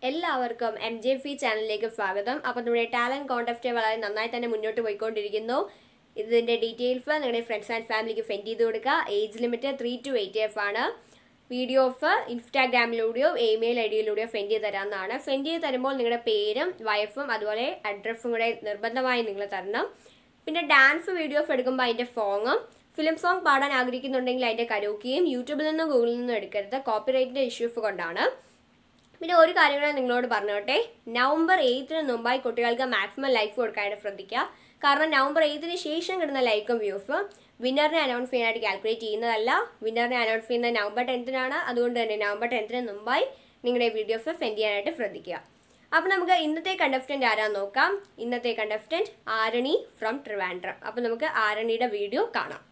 എല്ലാവർക്കും M J ഫി ചാനലിലേക്ക് സ്വാഗതം അപ്പോൾ നമ്മുടെ ടാലൻറ്റ് കോൺടെസ്റ്റ് വളരെ നന്നായി തന്നെ മുന്നോട്ട് പോയിക്കൊണ്ടിരിക്കുന്നു ഇതിൻ്റെ ഡീറ്റെയിൽസ് നിങ്ങളുടെ ഫ്രണ്ട്സ് ആൻഡ് ഫാമിലിക്ക് സെൻഡ് ചെയ്ത് കൊടുക്കുക age limit three to eight എഫ് ആണ് വീഡിയോസ് ഇൻസ്റ്റാഗ്രാമിലൂടെയോ ഇമെയിൽ ഐ ഡിയിലൂടെയോ സെൻഡ് ചെയ്ത് തരാവുന്നതാണ് സെൻഡ് ചെയ്ത് തരുമ്പോൾ നിങ്ങളുടെ പേരും വൈഫും അതുപോലെ അഡ്രസ്സും കൂടെ നിർബന്ധമായി നിങ്ങൾ തരണം പിന്നെ ഡാൻസ് വീഡിയോസ് എടുക്കുമ്പോൾ അതിൻ്റെ സോങ്ങും ഫിലിം സോങ് പാടാൻ ആഗ്രഹിക്കുന്നുണ്ടെങ്കിൽ അതിൻ്റെ കരോക്കിയും യൂട്യൂബിൽ നിന്നും ഗൂഗിളിൽ നിന്നും എടുക്കരുത് കോപ്പിറൈറ്റിൻ്റെ ഇഷ്യൂസ് കൊണ്ടാണ് പിന്നെ ഒരു കാര്യം കൂടെ നിങ്ങളോട് പറഞ്ഞോട്ടെ നവംബർ എയ്ത്തിന് മുമ്പായി കുട്ടികൾക്ക് മാക്സിമം ലൈക്ക് കൊടുക്കാനായിട്ട് ശ്രദ്ധിക്കുക കാരണം നവംബർ എയ്ത്തിന് ശേഷം കിട്ടുന്ന ലൈക്കും വ്യൂസും വിന്നറിനെ അനൗൺസ് ചെയ്യാനായിട്ട് കാൽക്കുലേറ്റ് ചെയ്യുന്നതല്ല വിന്നറിനെ അനൗൺസ് ചെയ്യുന്നത് നവംബർ ടെൻത്തിനാണ് അതുകൊണ്ട് തന്നെ നവംബർ ടെൻത്തിന് മുമ്പായി നിങ്ങളുടെ വീഡിയോസ് സെൻഡ് ചെയ്യാനായിട്ട് ശ്രദ്ധിക്കുക അപ്പോൾ നമുക്ക് ഇന്നത്തെ കണ്ടസ്റ്റന്റ് ആരാന്ന് നോക്കാം ഇന്നത്തെ കണ്ടസ്റ്റന്റ് ആരണി ഫ്രം ട്രിവാൻഡ്രം അപ്പോൾ നമുക്ക് ആരണിയുടെ വീഡിയോ കാണാം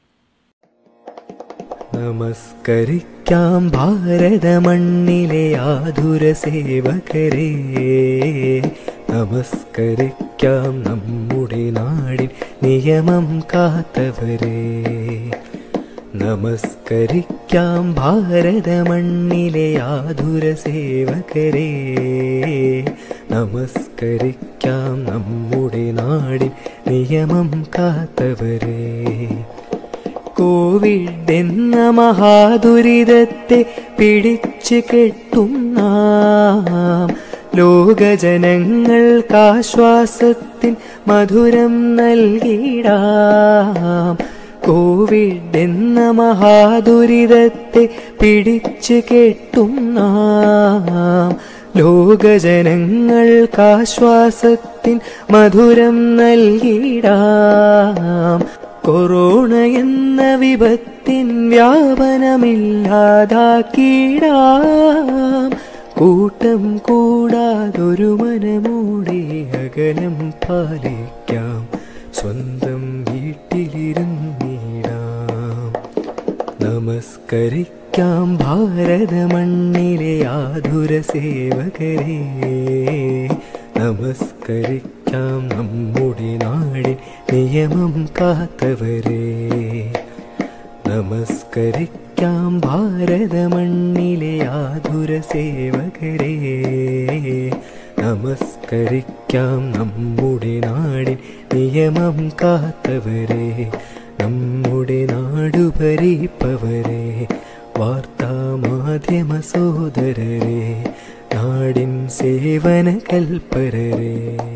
നമസ്കരിക്കാം ഭാരതമണ്ണിലെ ആതുര സേവകരെ നമസ്കരിക്കാം നമ്മുടെ നാടിൻ നിയമം കാത്തവരെ നമസ്കരിക്കാം ഭാരതമണ്ണിലെ ആതുര സേവകരെ നമസ്കരിക്കാം നമ്മുടെ നാടിൻ നിയമം കാത്തവരെ കോവിഡ് എന്ന മഹാദുരിതത്തെ പിടിച്ചു കെട്ടും നാം ലോകജനങ്ങൾക്കാശ്വാസത്തിൻ മധുരം നൽകിടാം കോവിഡ് എന്ന മഹാദുരിതത്തെ പിടിച്ചു കെട്ടും നാം ലോകജനങ്ങൾക്കാശ്വാസത്തിൻ മധുരം നൽകിടാം കൊറോണ എന്ന വിപത്തിൻ വ്യാപനമില്ലാതാക്കിടാം കൂട്ടം കൂടാതൊരു മനമൂടെ അകലം പാലിക്കാം സ്വന്തം വീട്ടിലിരുന്നിടാം നമസ്കരിക്കാം ഭാരതമണ്ണിലെ ആതുര സേവകരെ നമസ്കരിക്കാം നമ്മുടെ നാടിൻ നിയമം കാത്തവരെ നമസ്കരിക്കാം ഭാരതമണ്ണിലെ ആതുര സേവകരെ നമസ്കരിക്കാം നമ്മുടെ നാടിൻ നിയമം കാത്തവരെ നമ്മുടെ നാടു ഭരിപ്പവരെ വാർത്താ മാധ്യമ സോദരരെ നാടിൻ സേവന കൽപ്പരരെ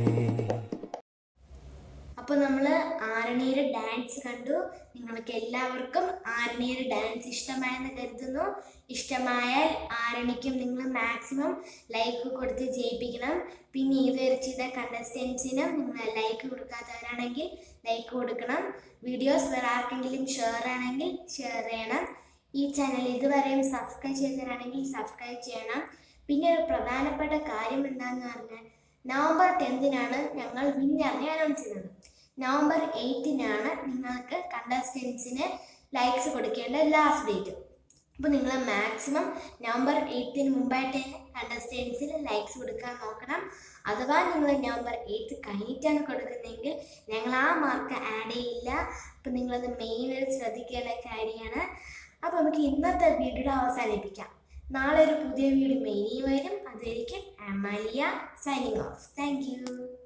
അപ്പോൾ നമ്മൾ ആരണീര് ഡാൻസ് കണ്ടു നിങ്ങൾക്ക് എല്ലാവർക്കും ആരണീര് ഡാൻസ് ഇഷ്ടമായെന്ന് കരുതുന്നു ഇഷ്ടമായാൽ ആരണിക്കും നിങ്ങൾ മാക്സിമം ലൈക്ക് കൊടുത്ത് ജയിപ്പിക്കണം പിന്നെ ഇതുവരെ ചെയ്ത കണ്ടസ്റ്റൻസിനും നിങ്ങൾ ലൈക്ക് കൊടുക്കാത്തവരാണെങ്കിൽ ലൈക്ക് കൊടുക്കണം വീഡിയോസ് വേറെ ആർക്കെങ്കിലും ഷെയർ ആണെങ്കിൽ ഷെയർ ചെയ്യണം ഈ ചാനൽ ഇതുവരെയും സബ്സ്ക്രൈബ് ചെയ്തവരാണെങ്കിൽ സബ്സ്ക്രൈബ് ചെയ്യണം പിന്നെ ഒരു പ്രധാനപ്പെട്ട കാര്യം എന്താണെന്ന് പറഞ്ഞാൽ നവംബർ ടെൻത്തിനാണ് ഞങ്ങൾ വിന്നറിനെ അനൗൺസ് ചെയ്തത് നവംബർ എയ്റ്റിനാണ് നിങ്ങൾക്ക് കണ്ടസ്റ്റൻസിന് ലൈക്സ് കൊടുക്കേണ്ട ലാസ്റ്റ് ഡേറ്റ് അപ്പോൾ നിങ്ങൾ മാക്സിമം നവംബർ എയ്ത്തിന് മുമ്പായിട്ട് കണ്ടസ്റ്റൻസിന് ലൈക്സ് കൊടുക്കാൻ നോക്കണം അഥവാ നിങ്ങൾ നവംബർ എയ്റ്റ് കഴിഞ്ഞിട്ടാണ് കൊടുക്കുന്നതെങ്കിൽ ഞങ്ങൾ ആ മാർക്ക് ആഡ് ചെയ്യില്ല അപ്പം നിങ്ങളത് മെയിനായിട്ട് ശ്രദ്ധിക്കേണ്ട കാര്യമാണ് അപ്പോൾ നമുക്ക് ഇന്നത്തെ വീഡിയോ അവസാനിപ്പിക്കാം നാളെ ഒരു പുതിയ വീഡിയോ മെയിനി വരും അതായിരിക്കും Amalia signing off thank U